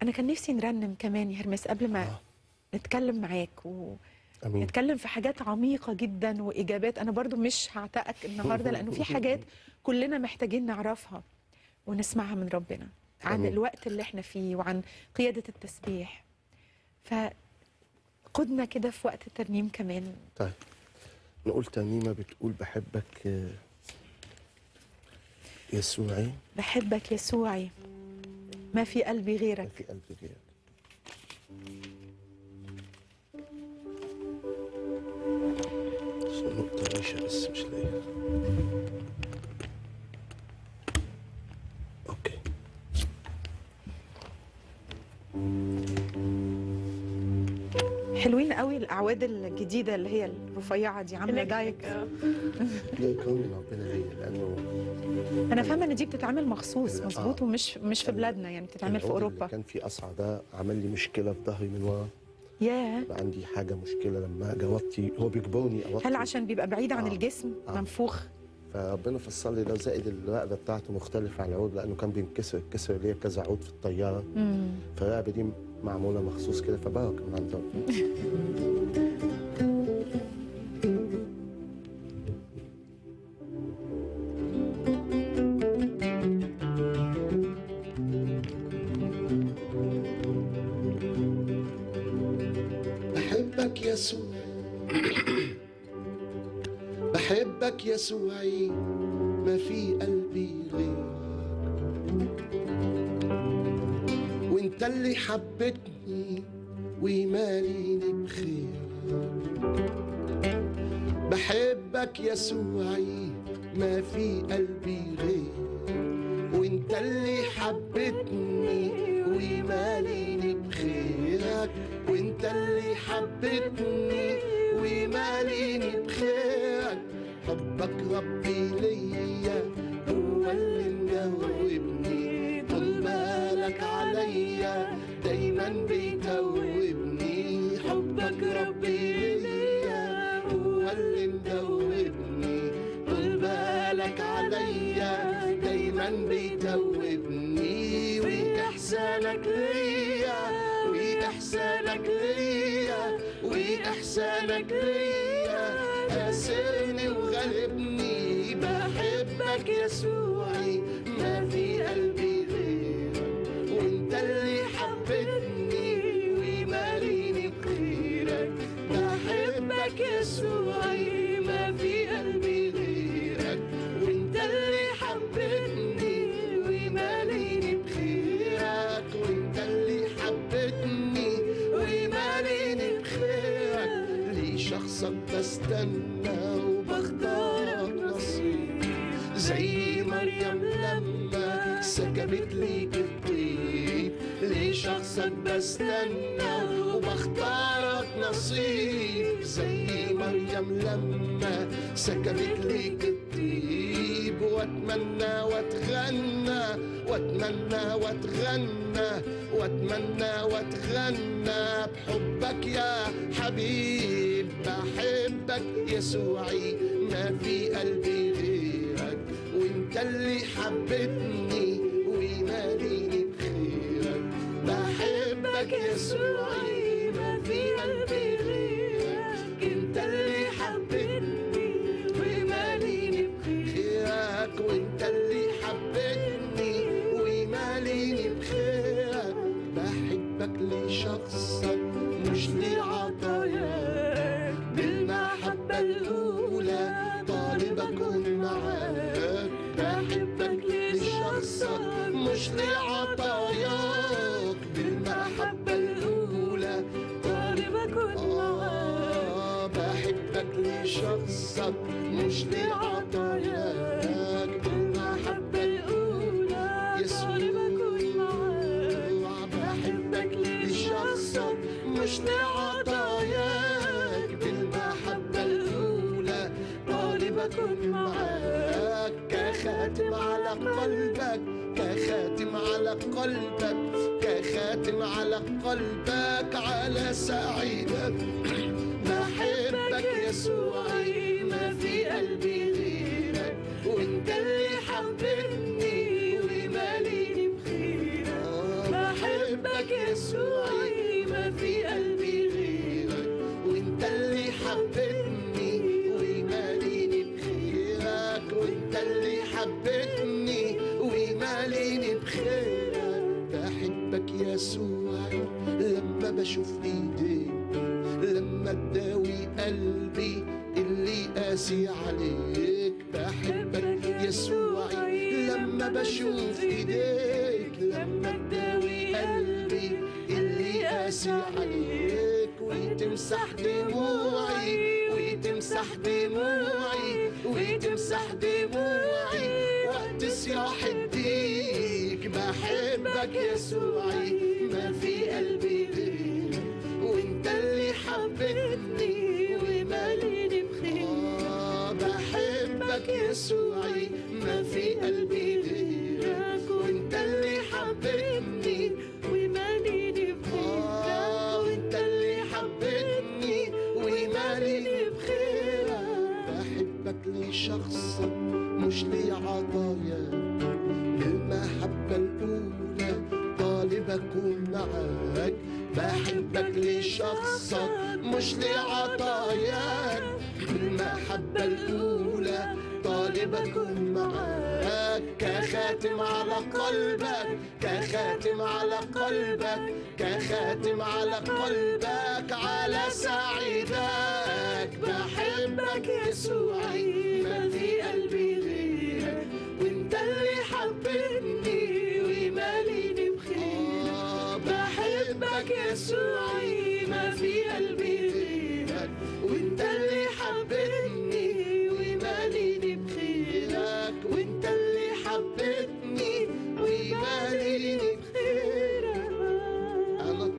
انا كان نفسي نرنم كمان يا هرمس قبل ما آه. نتكلم معاك امين ونتكلم في حاجات عميقه جدا واجابات انا برضو مش هعتقك النهارده لانه في حاجات كلنا محتاجين نعرفها ونسمعها من ربنا عن آمين. الوقت اللي احنا فيه وعن قياده التسبيح فقدنا كده في وقت الترنيم كمان طيب نقول ترنيمه بتقول بحبك آه، يسوعي بحبك يسوعي ما في قلبي ما غيرك في قلبي غيرك عشان نقطة ريشة بس مش لاقيها اوكي حلوين قوي الاعواد الجديده اللي هي الرفيعه دي عامله دايك دي إكرام من ربنا ليا لأنه انا فاهمه ان دي بتتعمل مخصوص آه. مظبوط ومش مش في بلادنا يعني بتتعمل في العود اللي اوروبا كان في قصعة ده عمل لي مشكلة في ظهري من ورا ياه بقى عندي حاجة مشكلة لما جاوبتي هو بيجبرني أوطي هل عشان بيبقى بعيد عن آه. الجسم آه. منفوخ فربنا فصل لي ده زائد الرقبة بتاعته مختلفة عن العود لأنه كان بينكسر كسر ليا كذا عود في الطيارة امم فالرقبة دي معمولة مخصوص كده فبركة من عند ربنا بحبك يسوع بحبك يسوعي ما في قلبي غيرك وانت اللي حبتني وماليني بخيرك بحبك يسوعي ما في قلبي غيرك وانت اللي حبتني وماليني بخيرك وانت اللي حبتني وماليني بخيرك حبك ربي ليا هو اللي مجاوبني طول بالك عليا دايما بيتوبني حبك ربي ليا هو اللي مجاوبني طول بالك عليا دايما بيتوبني وإحسانك ليا وإحسانك ليا وإحسانك ليا أسرني وغلبني بحبك يسوعي ما في قلبي غيرك وانت اللي حبتني وماليني بخيرك بحبك يسوعي ما في قلبي غيرك وانت اللي حبتني وماليني بخيرك وانت اللي حبتني وماليني بخيرك لي شخصك بستنى وبختارك نصيب زي مريم لما سكبت ليك الطيب ليه شخصك بستنى وبختارك نصيب زي مريم لما سكبت ليك الطيب واتمنى واتغنى واتمنى واتغنى واتمنى واتغنى بحبك يا حبيب بحبك يسوعي ما في قلبي غيرك وانت اللي حبتني وماليني بخيرك بحبك يسوعي ما في قلبي غيرك انت اللي حبتني وماليني بخيرك وانت اللي حبتني وماليني بخيرك بحبك لشخصك مش لعطاياك بالمحبة الأولى طالب أكون معاك بحبك لشخصك مش لعطاياك بالمحبة الأولى طالب أكون معاك بحبك لشخصك مش لعطاياك بالمحبة الأولى طالب أكون معاك بحبك لشخصك مش لعطاياك بالمحبة الأولى طالب أكون معاك كخاتم على قلبك كخاتم على قلبك كخاتم على قلبك على سعيدك بحبك يسوعي ما في قلبي غيرك وانت اللي حببني وماليني بخيرك بحبك بحبك يسوع لما بشوف ايديك لما تداوي قلبي اللي قاسي عليك بحبك يسوع لما بشوف ايديك لما تداوي قلبي اللي قاسي عليك وتمسح دموعي وتمسح دموعي وتمسح دموعي وقت صياح الديك بحبك يسوعي ما في قلبي غيرك وانت اللي حبيتني وماليني بخير آه بحبك يسوعي ما في قلبي غيرك وانت اللي حبيتني وماليني بخيرك آه وانت اللي حبيتني وماليني بخيرك بحبك لشخصك مش لعطاياك المحبة الأولى طالب أكون معاك بحبك لشخصك مش لعطاياك المحبة الأولى طالب أكون معاك كخاتم على قلبك كخاتم على قلبك كخاتم على قلبك على سعيدك بحبك يسوعي ما في قلبي غيرك وانت اللي حبيتني وماليني بخير آه بحبك يسوعي ما في قلبي غيرك وانت اللي حبيتني